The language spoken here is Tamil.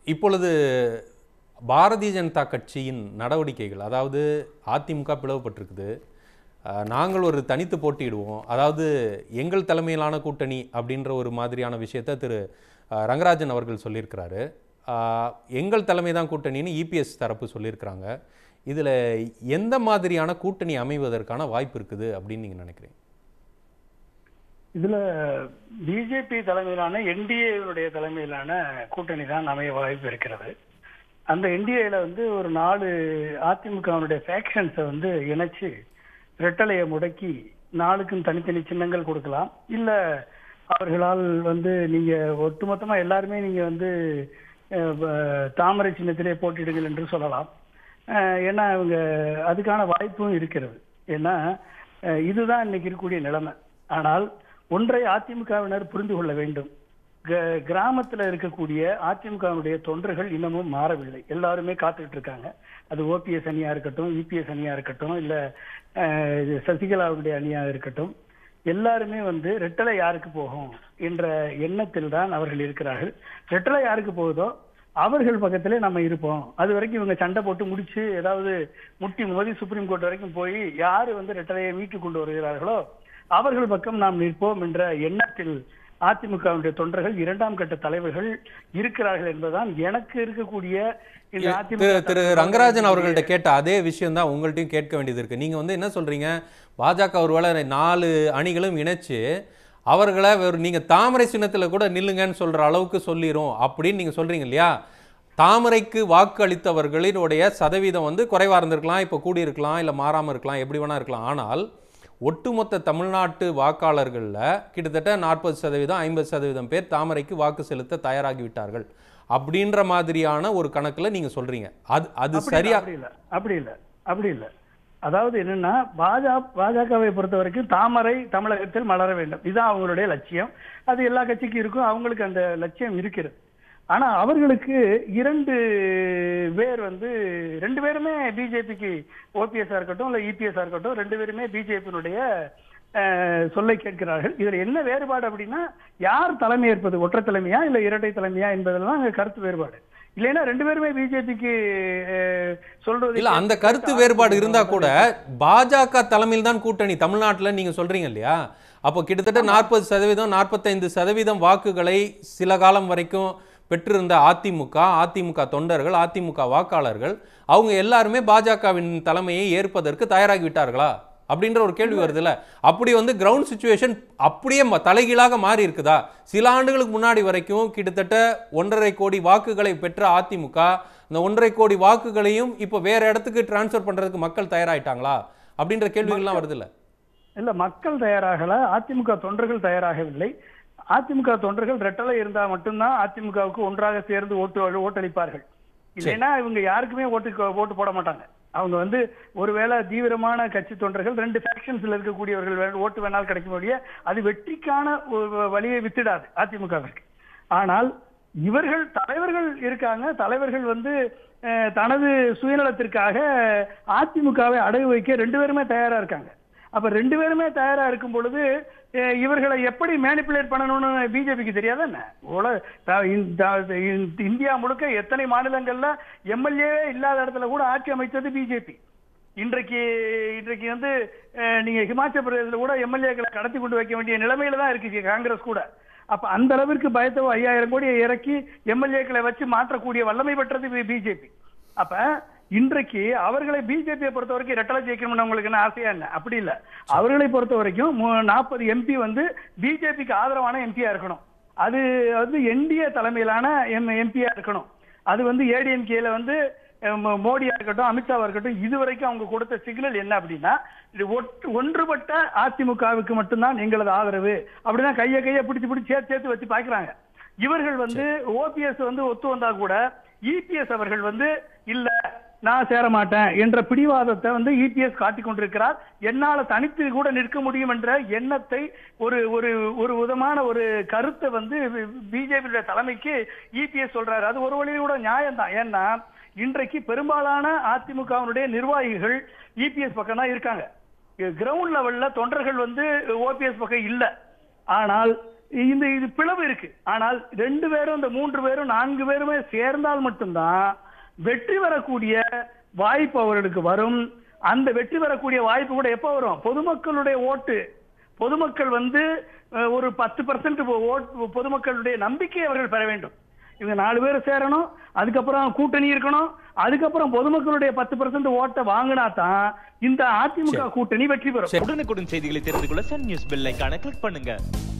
இப்பொழுது பாரதிய ஜனதா கட்சியின் நடவடிக்கைகள் அதாவது அதிமுக பிளவுபட்டிருக்குது அஹ், நாங்கள் ஒரு தனித்து போட்டியிடுவோம் அதாவது எங்கள் தலைமையிலான கூட்டணி அப்படின்ற ஒரு மாதிரியான விஷயத்தை திரு அஹ், ரங்கராஜன் அவர்கள் சொல்லியிருக்கிறாரு அஹ், எங்கள் தலைமை தான் கூட்டணின்னு இபிஎஸ் தரப்பு சொல்லியிருக்கிறாங்க இதில் எந்த மாதிரியான கூட்டணி அமைவதற்கான வாய்ப்பு இருக்குது அப்படின்னு நீங்கள் நினைக்கிறீங்க இதுல பிஜேபி தலைமையிலான என்டிஏனுடைய தலைமையிலான கூட்டணி தான் அமைய வாய்ப்பு இருக்கிறது அந்த என்டிஏல வந்து ஒரு நாலு அதிமுகவினுடைய ஃபேக்ஷன்ஸை வந்து இணைச்சு ரெட்டலையை முடக்கி நாளுக்கும் தனித்தனி சின்னங்கள் கொடுக்கலாம் இல்ல அவர்களால் வந்து நீங்க ஒட்டுமொத்தமா எல்லாருமே நீங்க வந்து அஹ், வ- தாமரை சின்னத்திலே போட்டிடுங்கள் என்று சொல்லலாம் அஹ், ஏன்னா இவங்க அதுக்கான வாய்ப்பும் இருக்கிறது ஏன்னா அஹ், இதுதான் இன்னைக்கு இருக்கக்கூடிய நிலைமை ஆனால் ஒன்றை அதிமுகவினர் புரிந்து கொள்ள வேண்டும் க- கிராமத்துல இருக்கக்கூடிய அதிமுகவினுடைய தொண்டர்கள் இன்னமும் மாறவில்லை எல்லாருமே காத்துக்கிட்டு இருக்காங்க அது ஓபிஎஸ் அணியா இருக்கட்டும் இபிஎஸ் அணியா இருக்கட்டும் இல்ல அஹ், இது சசிகலாவுடைய அணியா இருக்கட்டும் எல்லாருமே வந்து ரெட்டலை யாருக்கு போகும் என்ற எண்ணத்தில் தான் அவர்கள் இருக்கிறார்கள் ரெட்டலை யாருக்கு போகுதோ அவர்கள் பக்கத்திலே நம்ம இருப்போம் அது வரைக்கும் இவங்க சண்டை போட்டு முடிச்சு ஏதாவது முட்டி மோதி சுப்ரீம் கோர்ட் வரைக்கும் போய் யாரு வந்து ரெட்டலையை மீட்டு கொண்டு வருகிறார்களோ அவர்கள் பக்கம் நாம் நிற்போம் என்ற எண்ணத்தில் அதிமுகவுடைய தொண்டர்கள் இரண்டாம் கட்ட தலைவர்கள் இருக்கிறார்கள் என்பதுதான் எனக்கு இருக்கக்கூடிய இந்த அதிமுக திரு திரு தலைவர்கள் ரங்கராஜன் அவர்கள்ட்ட கேட்ட அதே விஷயம் தான் உங்கள்ட்டையும் கேட்க வேண்டியது இருக்கு நீங்க வந்து என்ன சொல்றீங்க பாஜக ஒருவேளை நாலு அணிகளும் இணைச்சு அவர்களை ஒரு நீங்க தாமரை சின்னத்துல கூட நில்லுங்கன்னு சொல்ற அளவுக்கு சொல்லிரும் அப்படின்னு நீங்க சொல்றீங்க இல்லையா தாமரைக்கு வாக்கு அளித்தவர்களினுடைய சதவீதம் வந்து குறைவா இருந்திருக்கலாம் இப்போ கூடி இருக்கலாம் இல்ல மாறாம இருக்கலாம் எப்படி வேணா இருக்கலாம் ஆனால் ஒட்டுமொத்த தமிழ்நாட்டு வாக்காளர்களில் கிட்டத்தட்ட நாற்பது சதவீதம் ஐம்பது சதவீதம் பேர் தாமரைக்கு வாக்கு செலுத்த தயாராகி விட்டார்கள் அப்படின்ற மாதிரியான ஒரு கணக்குல நீங்க சொல்றீங்க அது அது அப்படி இல்ல, சரியா அப்படி இல்ல அப்படி இல்ல அப்படி இல்ல அதாவது என்னன்னா பாஜக பாஜகவை பொறுத்த வரைக்கும் தாமரை தமிழகத்தில் மலர வேண்டும் இதுதான் அவங்களுடைய லட்சியம் அது எல்லா கட்சிக்கும் இருக்கும் அவங்களுக்கு அந்த லட்சியம் இருக்கிறது ஆனா அவர்களுக்கு இரண்டு பேர் வந்து ரெண்டு பேருமே பிஜேபிக்கு ஓபிஎஸ் இருக்கட்டும் இல்ல இபிஎஸ் இருக்கட்டும் ரெண்டு பேருமே பிஜேபியினுடைய சொல்லை கேட்கிறார்கள் இதுல என்ன வேறுபாடு அப்படின்னா யார் தலைமை ஏற்பது ஒற்றை தலைமையா இல்ல இரட்டை தலைமையா என்பதெல்லாம் அங்க கருத்து வேறுபாடு இல்லைன்னா ரெண்டு பேருமே பிஜேபிக்கு சொல்றது இல்ல அந்த கருத்து வேறுபாடு இருந்தா கூட பாஜக தலைமையில் தான் கூட்டணி தமிழ்நாட்டுல நீங்க சொல்றீங்க இல்லையா அப்போ கிட்டத்தட்ட நாற்பது சதவீதம் நாற்பத்தைந்து சதவீதம் வாக்குகளை சில காலம் வரைக்கும் பெற்றிருந்த அதிமுக அதிமுக தொண்டர்கள் அதிமுக வாக்காளர்கள் அவங்க எல்லாருமே பாஜகவின் தலைமையை ஏற்பதற்கு தயாராகி விட்டார்களா அப்படின்ற ஒரு கேள்வி வருதுல்ல அப்படி வந்து கிரவுண்ட் சுச்சுவேஷன் அப்படியே ம- தலைகீழாக மாறி இருக்குதா சில ஆண்டுகளுக்கு முன்னாடி வரைக்கும் கிட்டத்தட்ட ஒன்றரை கோடி வாக்குகளை பெற்ற அதிமுக இந்த ஒன்றரை கோடி வாக்குகளையும் இப்போ வேற இடத்துக்கு டிரான்ஸ்ஃபர் பண்றதுக்கு மக்கள் தயாராயிட்டாங்களா அப்படின்ற கேள்விகள்லாம் வருதுல்ல இல்ல மக்கள் தயாராகல அதிமுக தொண்டர்கள் தயாராகவில்லை அதிமுக தொண்டர்கள் ரெட்டலை இருந்தா மட்டும்தான் அதிமுகவுக்கு ஒன்றாக சேர்ந்து ஓட்டு ஓட்டளிப்பார்கள் இல்லைன்னா இவங்க யாருக்குமே ஓட்டு ஓட்டு போட மாட்டாங்க அவங்க வந்து ஒருவேளை தீவிரமான கட்சி தொண்டர்கள் ரெண்டு ஃபேக்ஷன்ஸ்ல இருக்கக்கூடியவர்கள் வே- ஓட்டு வேணால் கிடைக்கும் வழிய அது வெற்றிக்கான ஒரு வழியை வித்திடாது அதிமுகவிற்கு ஆனால் இவர்கள் தலைவர்கள் இருக்காங்க தலைவர்கள் வந்து அஹ், தனது சுயநலத்திற்காக அதிமுகவை அடகு வைக்க ரெண்டு பேருமே தயாரா இருக்காங்க அப்ப ரெண்டு பேருமே தயாரா இருக்கும் பொழுது அஹ், இவர்களை எப்படி மேனிப்புலேட் பண்ணணும்னு பிஜேபிக்கு தெரியாதா என்ன உல- த- இந்த- இந்த- இந்தியா முழுக்க எத்தனை மாநிலங்கள்ல எம்எல்ஏ இல்லாத இடத்துல கூட ஆட்சி அமைத்தது பிஜேபி இன்றைக்கு இன்றைக்கு வந்து அஹ், நீங்க ஹிமாச்சல பிரதேசத்துல கூட எம்எல்ஏக்களை கடத்தி கொண்டு வைக்க வேண்டிய நிலைமையில தான் இருக்கு காங்கிரஸ் கூட அப்ப அந்த அளவிற்கு பயத்தை ஐயாயிரம் கோடியை இறக்கி எம்எல்ஏக்களை வச்சு மாற்றக்கூடிய வல்லமை பெற்றது பிஜேபி அப்ப இன்றைக்கு அவர்களை பிஜேபியை பொறுத்த வரைக்கும் ரெட்டலை ஜெயிக்கணும்னு உங்களுக்கு என்ன ஆசையா என்ன அப்படி இல்ல அவர்களை பொறுத்த வரைக்கும் நாற்பது எம்பி வந்து பிஜேபிக்கு ஆதரவான எம்பியா இருக்கணும் அது வந்து என்டிஏ தலைமையிலான எம் எம்பியா இருக்கணும் அது வந்து ஏடிஎம்கேல வந்து அஹ், மோ- மோடியா இருக்கட்டும் அமித்ஷாவா இருக்கட்டும் இதுவரைக்கும் அவங்க கொடுத்த சிக்னல் என்ன அப்படின்னா இது ஒற்று- ஒன்றுபட்ட அதிமுகவுக்கு மட்டும்தான் எங்களது ஆதரவு அப்படின்னா கையை கையை பிடிச்சு பிடிச்சு சேர்த்து சேர்த்து வச்சு பாக்குறாங்க இவர்கள் வந்து ஓபிஎஸ் வந்து ஒத்து வந்தா கூட இபிஎஸ் அவர்கள் வந்து இல்ல நான் சேர மாட்டேன் என்ற பிடிவாதத்தை வந்து இபிஎஸ் காட்டிக் கொண்டிருக்கிறார் என்னால தனித்து கூட நிற்க முடியும் என்ற எண்ணத்தை ஒரு ஒரு ஒரு விதமான ஒரு கருத்தை வந்து பிஜேபி தலைமைக்கு இபிஎஸ் சொல்றாரு அது ஒரு வழியில் கூட நியாயம் தான் ஏன்னா இன்றைக்கு பெரும்பாலான அதிமுகவினுடைய நிர்வாகிகள் இபிஎஸ் பக்கம் தான் இருக்காங்க கிரவுண்ட் லெவல்ல தொண்டர்கள் வந்து ஓபிஎஸ் பக்கம் இல்ல ஆனால் இந்த இது பிளவு இருக்கு ஆனால் ரெண்டு பேரும் இந்த மூன்று பேரும் நான்கு பேருமே சேர்ந்தால் மட்டும்தான் வெற்றி பெறக்கூடிய வாய்ப்பு அவர்களுக்கு வரும் அந்த வெற்றி பெறக்கூடிய வாய்ப்பு கூட எப்ப வரும் பொதுமக்களுடைய ஓட்டு பொதுமக்கள் வந்து அஹ், ஒரு பத்து பர்சன்ட் பொதுமக்களுடைய நம்பிக்கை அவர்கள் பெற வேண்டும் இவங்க நாலு பேர் சேரணும் அதுக்கப்புறம் கூட்டணி இருக்கணும் அதுக்கப்புறம் பொதுமக்களுடைய பத்து பர்சன்ட் ஓட்டை வாங்கினா தான் இந்த அதிமுக கூட்டணி வெற்றி பெறும் உடனுக்குடன் செய்திகளை தெரிந்து கொள்ள சன் நியூஸ் பெல் ஐகானை கிளிக் பண்ணுங்க